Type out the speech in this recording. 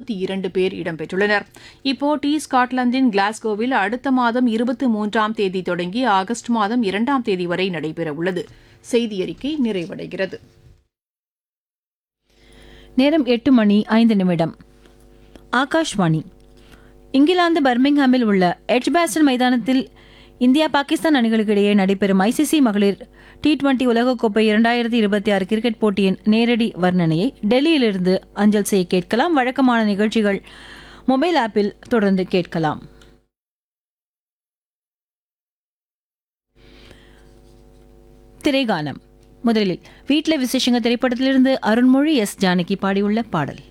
இருபத்தி இரண்டு பேர் இடம்பெற்றுள்ளனர் இப்போட்டி ஸ்காட்லாந்தின் கிளாஸ்கோவில் அடுத்த மாதம் இருபத்தி மூன்றாம் தேதி தொடங்கி ஆகஸ்ட் மாதம் இரண்டாம் தேதி வரை நடைபெறவுள்ளது செய்தியறிக்கை நிறைவடைகிறது நேரம் எட்டு மணி ஐந்து நிமிடம் ஆகாஷ்வாணி இங்கிலாந்து பர்மிங்ஹாமில் உள்ள எட்ஜ்பாஸ்டன் மைதானத்தில் இந்தியா பாகிஸ்தான் அணிகளுக்கு இடையே நடைபெறும் ஐசிசி மகளிர் டி டுவெண்டி உலகக்கோப்பை இரண்டாயிரத்தி இருபத்தி ஆறு கிரிக்கெட் போட்டியின் நேரடி வர்ணனையை டெல்லியிலிருந்து அஞ்சல் செய்ய கேட்கலாம் வழக்கமான நிகழ்ச்சிகள் மொபைல் ஆப்பில் தொடர்ந்து கேட்கலாம் திரைகானம் முதலில் வீட்டில் விசேஷங்க திரைப்படத்திலிருந்து அருண்மொழி எஸ் ஜானகி பாடியுள்ள பாடல்